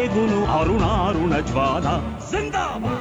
ಗುನು ಅರುಣಾರುಣ ಜ್ವಾಲ ಜಿಂದಾಬಾದ್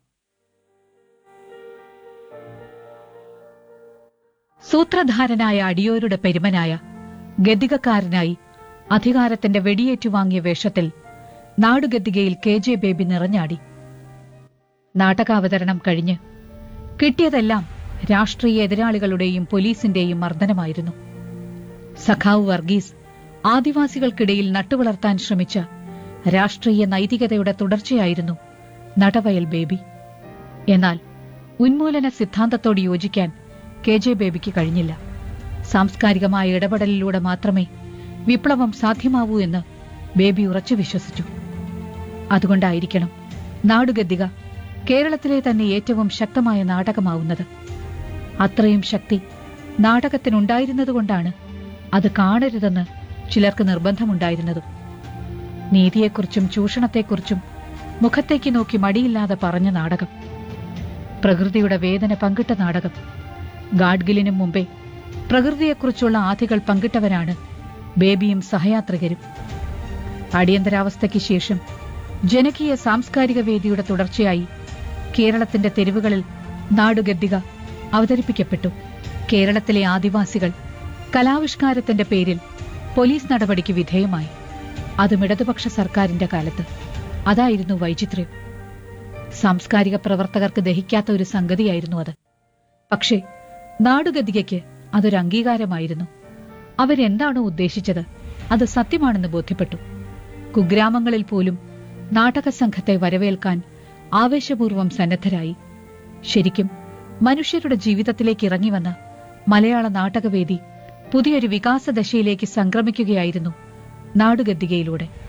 സൂത്രധാരനായ അടിയോരുടെ പെരുമനായ ഗദ്ദികക്കാരനായി അധികാരത്തിന്റെ വെടിയേറ്റുവാങ്ങിയ വേഷത്തിൽ നാടുഗദ്ദികയിൽ കെ ജെ ബേബി നിറഞ്ഞാടി നാടകാവതരണം കഴിഞ്ഞ് കിട്ടിയതെല്ലാം രാഷ്ട്രീയ എതിരാളികളുടെയും പോലീസിന്റെയും മർദ്ദനമായിരുന്നു സഖാവ് വർഗീസ് ആദിവാസികൾക്കിടയിൽ നട്ടുവളർത്താൻ ശ്രമിച്ച രാഷ്ട്രീയ നൈതികതയുടെ തുടർച്ചയായിരുന്നു നടവയൽ ബേബി എന്നാൽ ഉന്മൂലന സിദ്ധാന്തത്തോട് യോജിക്കാൻ കെ ജെ ബേബിക്ക് കഴിഞ്ഞില്ല സാംസ്കാരികമായ ഇടപെടലിലൂടെ മാത്രമേ വിപ്ലവം സാധ്യമാവൂ എന്ന് ബേബി ഉറച്ചു വിശ്വസിച്ചു അതുകൊണ്ടായിരിക്കണം നാടുഗദ്ദിക കേരളത്തിലെ തന്നെ ഏറ്റവും ശക്തമായ നാടകമാവുന്നത് അത്രയും ശക്തി നാടകത്തിനുണ്ടായിരുന്നതുകൊണ്ടാണ് അത് കാണരുതെന്ന് ചിലർക്ക് നിർബന്ധമുണ്ടായിരുന്നതും നീതിയെക്കുറിച്ചും ചൂഷണത്തെക്കുറിച്ചും മുഖത്തേക്ക് നോക്കി മടിയില്ലാതെ പറഞ്ഞ നാടകം പ്രകൃതിയുടെ വേദന പങ്കിട്ട നാടകം ഗാഡ്ഗിലിനും മുമ്പേ പ്രകൃതിയെക്കുറിച്ചുള്ള ആധികൾ പങ്കിട്ടവരാണ് ബേബിയും സഹയാത്രികരും അടിയന്തരാവസ്ഥയ്ക്ക് ശേഷം ജനകീയ സാംസ്കാരിക വേദിയുടെ തുടർച്ചയായി കേരളത്തിന്റെ തെരുവുകളിൽ നാടുഗദ്ദിക അവതരിപ്പിക്കപ്പെട്ടു കേരളത്തിലെ ആദിവാസികൾ കലാവിഷ്കാരത്തിന്റെ പേരിൽ പോലീസ് നടപടിക്ക് വിധേയമായി അതും ഇടതുപക്ഷ സർക്കാരിന്റെ കാലത്ത് അതായിരുന്നു വൈചിത്ര്യം സാംസ്കാരിക പ്രവർത്തകർക്ക് ദഹിക്കാത്ത ഒരു സംഗതിയായിരുന്നു അത് പക്ഷേ നാടുഗതികയ്ക്ക് അതൊരു അംഗീകാരമായിരുന്നു അവരെന്താണോ ഉദ്ദേശിച്ചത് അത് സത്യമാണെന്ന് ബോധ്യപ്പെട്ടു കുഗ്രാമങ്ങളിൽ പോലും നാടക സംഘത്തെ വരവേൽക്കാൻ ആവേശപൂർവ്വം സന്നദ്ധരായി ശരിക്കും മനുഷ്യരുടെ ജീവിതത്തിലേക്ക് ഇറങ്ങിവന്ന മലയാള നാടകവേദി പുതിയൊരു വികാസദശയിലേക്ക് സംക്രമിക്കുകയായിരുന്നു നാടുഗദ്ദികയിലൂടെ